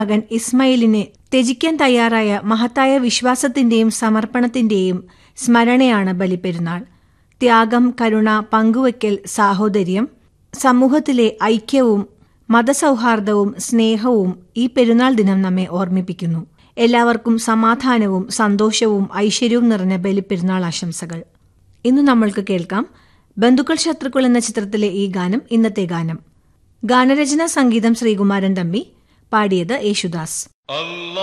മകൻ ഇസ്മയിലിനെ ത്യജിക്കാൻ തയ്യാറായ മഹത്തായ വിശ്വാസത്തിന്റെയും സമർപ്പണത്തിന്റെയും സ്മരണയാണ് ബലിപ്പെരുന്നാൾ ത്യാഗം കരുണ പങ്കുവയ്ക്കൽ സാഹോദര്യം സമൂഹത്തിലെ ഐക്യവും മതസൗഹാർദ്ദവും സ്നേഹവും ഈ പെരുന്നാൾ ദിനം നമ്മെ ഓർമ്മിപ്പിക്കുന്നു എല്ലാവർക്കും സമാധാനവും സന്തോഷവും ഐശ്വര്യവും നിറഞ്ഞ ബലിപ്പെരുന്നാൾ ആശംസകൾ ഇന്ന് നമ്മൾക്ക് കേൾക്കാം ബന്ധുക്കൾ ശത്രുക്കൾ എന്ന ചിത്രത്തിലെ ഈ ഗാനം ഇന്നത്തെ ഗാനം ഗാനരചന സംഗീതം ശ്രീകുമാരൻ തമ്പി പാടിയത് യേശുദാസ്